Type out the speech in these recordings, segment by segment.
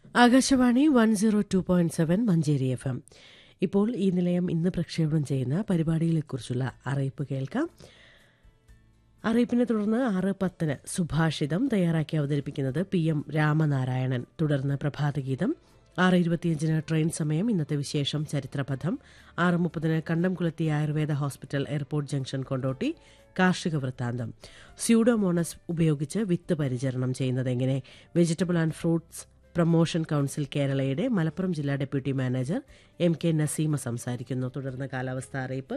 Akashvani one zero two point seven Manjeri F M ഇപ്പോൾ ഈ നിലയം ഇന്ന് പ്രക്ഷേപണം ചെയ്യുന്ന പരിപാടികളെക്കുറിച്ചുള്ള അറിയിപ്പ് കേൾക്കാം അറിയിപ്പിനെ തുടർന്ന് ആറ് പത്തിന് സുഭാഷിതം തയ്യാറാക്കി അവതരിപ്പിക്കുന്നത് പി എം രാമനാരായണൻ തുടർന്ന് പ്രഭാതഗീതം ആറ് ഇരുപത്തിയഞ്ചിന് ട്രെയിൻ സമയം ഇന്നത്തെ വിശേഷം ചരിത്രപഥം ആറ് മുപ്പതിന് Kandamkulathy Ayurveda hospital airport junction Kondotty കാർഷിക വൃത്താന്തം സ്യൂഡോമോണസ് ഉപയോഗിച്ച് വിത്ത് പരിചരണം ചെയ്യുന്നത് എങ്ങനെ vegetable and fruits promotion council കേരളയുടെ മലപ്പുറം ജില്ലാ deputy manager M K Naseema സംസാരിക്കുന്നു തുടർന്ന് കാലാവസ്ഥ അറിയിപ്പ്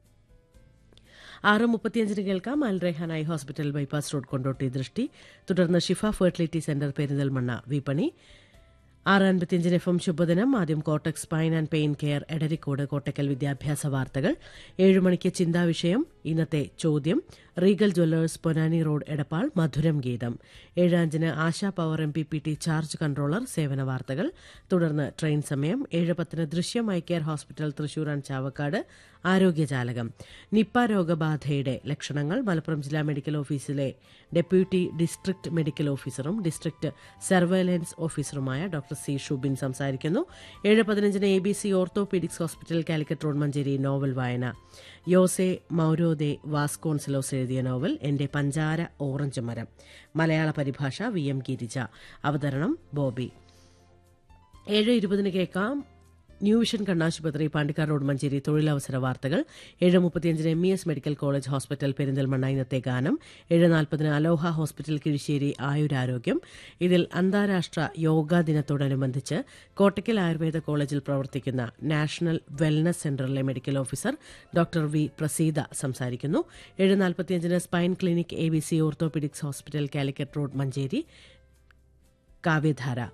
ആറ് മുപ്പത്തിയഞ്ചിന് കേൾക്കാം Al Rehan eye hospital bypass road Kondotty ദൃഷ്ടി തുടർന്ന് ഷിഫ ഫെർട്ടിലിറ്റി സെന്റർ പെരിന്തൽമണ്ണ വിപണി ആറ് അൻപത്തിയഞ്ചിന് എഫ് എം ശുഭദിനം ആദ്യം Kottak spine and pain care Edarikode Kottakkal വിദ്യാഭ്യാസ വാർത്തകൾ ഏഴ് മണിക്ക് ചിന്താവിഷയം ഇന്നത്തെ ചോദ്യം Regal jewellers Ponnani road Edappal മധുരം ഗീതം ഏഴ് അഞ്ചിന് Asha power M P P T charge controller സേവന വാർത്തകൾ തുടർന്ന് ട്രെയിൻ സമയം ഏഴ് പത്തിന് ദൃശ്യം eye care hospital Thrissur and Chavakkad ആരോഗ്യജാലകം നിപ്പ രോഗബാധയുടെ ലക്ഷണങ്ങൾ മലപ്പുറം ജില്ലാ മെഡിക്കൽ ഓഫീസിലെ ഡെപ്യൂട്ടി ഡിസ്ട്രിക്ട് മെഡിക്കൽ ഓഫീസറും ഡിസ്ട്രിക്ട് സർവൈലൻസ് ഓഫീസറുമായ ഡോക്ടർ സി ഷുബിൻ സംസാരിക്കുന്നു ഏഴ് പതിനഞ്ചിന് A B C orthopaedics hospital Calicut road Manjeri novel വായന യോസെ മൌരോദെ വാസ്കോൺസലോസ് എഴുതിയ നോവൽ എന്റെ പഞ്ചാര ഓറഞ്ച് മരം മലയാള പരിഭാഷ വി എം ഗിരിജ അവതരണം ബോബി ഏഴ് ഇരുപതിന് കേൾക്കാം ന്യൂ വിഷൻ കണ്ണാശുപത്രി പാണ്ടിക്കാർ റോഡ് മഞ്ചേരി തൊഴിലവസര വാർത്തകൾ ഏഴ് മുപ്പത്തിയഞ്ചിന് M E S medical college hospital Perinthalmanna ഇന്നത്തെ ഗാനം ഏഴ് നാൽപ്പതിന് അലോഹ ഹോസ്പിറ്റൽ കിഴിശ്ശേരി ആയുരാരോഗ്യം ഇതിൽ അന്താരാഷ്ട്ര യോഗാ ദിനത്തോടനുബന്ധിച്ച് കോട്ടയ്ക്കൽ ആയുർവേദ കോളേജിൽ പ്രവർത്തിക്കുന്ന നാഷണൽ വെൽനസ് സെന്ററിലെ medical officer doctor V Praseetha സംസാരിക്കുന്നു ഏഴ് നാൽപ്പത്തിയഞ്ചിന് spine clinic A B C orthopaedics hospital Calicut road Manjeri കാവ്യധാര